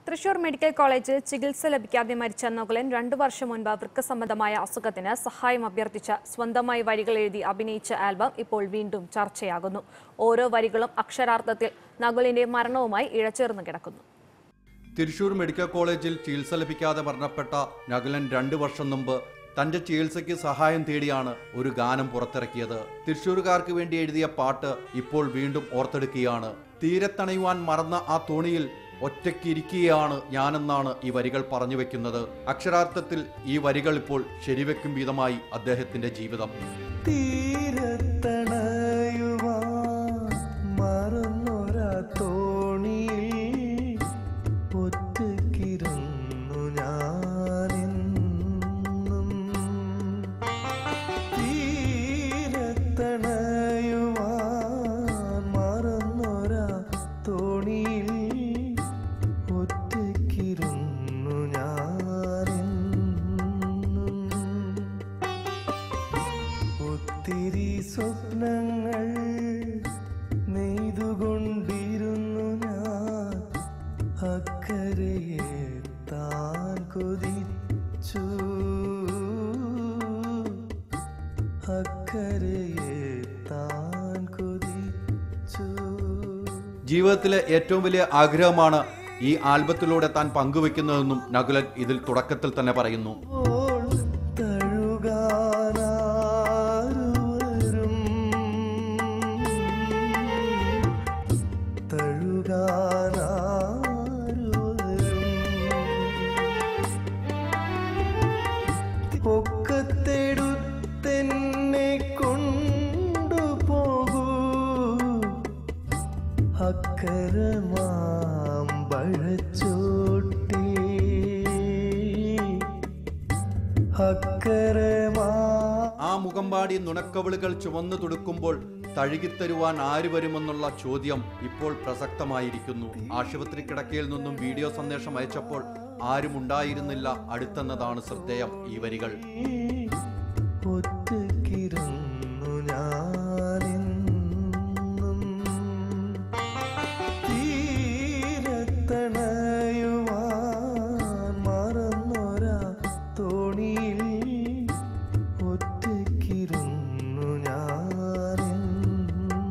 Thrissur medical കോളേജിൽ ചികിത്സ ലഭിക്കാതെ മരിച്ച നകുലൻ രണ്ടു വർഷം മുൻപ് വൃക്ക സംബന്ധമായ അസുഖത്തിന് സഹായം അഭ്യർത്ഥിച്ച സ്വന്തമായി വരികൾ എഴുതി അഭിനയിച്ച ആൽബം ഇപ്പോൾ വീണ്ടും ചർച്ചയാകുന്നു ഓരോ വരികളും അക്ഷരാർത്ഥത്തിൽ നകുലിന്റെ മരണവുമായി ഇഴചേർന്ന് കിടക്കുന്നു തൃശൂർ മെഡിക്കൽ കോളേജിൽ ചികിത്സ ലഭിക്കാതെ മരണപ്പെട്ട നകുലൻ രണ്ടു വർഷം മുമ്പ് തന്റെ ചികിത്സയ്ക്ക് സഹായം തേടിയാണ് ഒരു ഗാനം പുറത്തിറക്കിയത് തൃശൂരുകാർക്ക് വേണ്ടി എഴുതിയ പാട്ട് ഇപ്പോൾ വീണ്ടും ഓർത്തെടുക്കുകയാണ് തീരത്തണയുവാൻ മറന്ന ആ തോണിയിൽ ഒറ്റയ്ക്കിരിക്കുകയാണ് ഞാനെന്നാണ് ഈ വരികൾ പറഞ്ഞു വെക്കുന്നത് അക്ഷരാർത്ഥത്തിൽ ഈ വരികൾ ഇപ്പോൾ ശരിവെക്കും വിധമായി അദ്ദേഹത്തിന്റെ ജീവിതം തീരത്തണയുവാൻ മറന്നൊരാ തോണിയിൽ ഒറ്റയ്ക്കിരുന്നു ഞാനെന്നും തീരത്തണയുവാൻ മറന്നൊരാ തോണിയിൽ ഒറ്റയ്ക്കിരുന്നു ഞാനെന്നും ഒത്തിരി സ്വപ്നങ്ങൾ നെയ്തുകൊണ്ടിരുന്നു ഞാൻ അക്കരയെ താൻ കൊതിച്ചു അക്കരയെ താൻ കൊതിച്ചു ജീവിതത്തിലെ ഏറ്റവും വലിയ ആഗ്രഹമാണ് ഈ ആൽബത്തിലൂടെ താൻ പങ്കുവെക്കുന്നതെന്നും നകുലൻ ഇതിൽ തുടക്കത്തിൽ തന്നെ പറയുന്നു ഓൾ തഴുകാനാരുവരും തഴുകാനാരുവരും പൊക്കത്തെടുത്തെന്നെ കൊണ്ടുപോകൂ അക്കരമാമ്പഴച്ചോട്ടി അക്കരമാ ആ മുഖംപാടി നുണക്കവിളുകൾ ചുവന്നു തുടുക്കുമ്പോൾ തഴുകിത്തരുവാൻ ആര് വരുമെന്നുള്ള ചോദ്യം ഇപ്പോൾ പ്രസക്തമായിരിക്കുന്നു ആശുപത്രി കിടക്കയിൽ നിന്നും വീഡിയോ സന്ദേശം അയച്ചപ്പോൾ ആരും ഉണ്ടായിരുന്നില്ല അടുത്തെന്നതാണ് ശ്രദ്ധേയം ഈ വരികൾ ഒറ്റയ്ക്കിരുന്നു ഞാനെന്നും തീരത്തണയുവാൻ മറന്നൊരാ തോണിയിൽ ഒറ്റയ്ക്കിരുന്നു ഞാനെന്നും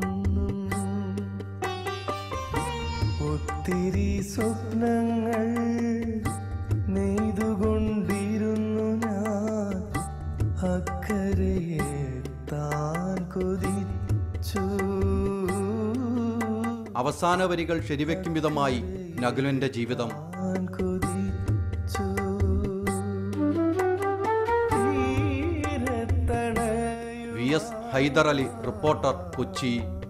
ഒത്തിരി സ്വപ്നങ്ങൾ നെയ്തുകൊണ്ടിരുന്നു ഞാൻ അക്കരയെ താൻ കൊതിച്ചു അവസാന വരികൾ ശരിവെക്കും വിധമായി നകുലന്റെ ജീവിതം താൻ കൊതിച്ചു V S Haidar Ali reporter Kochi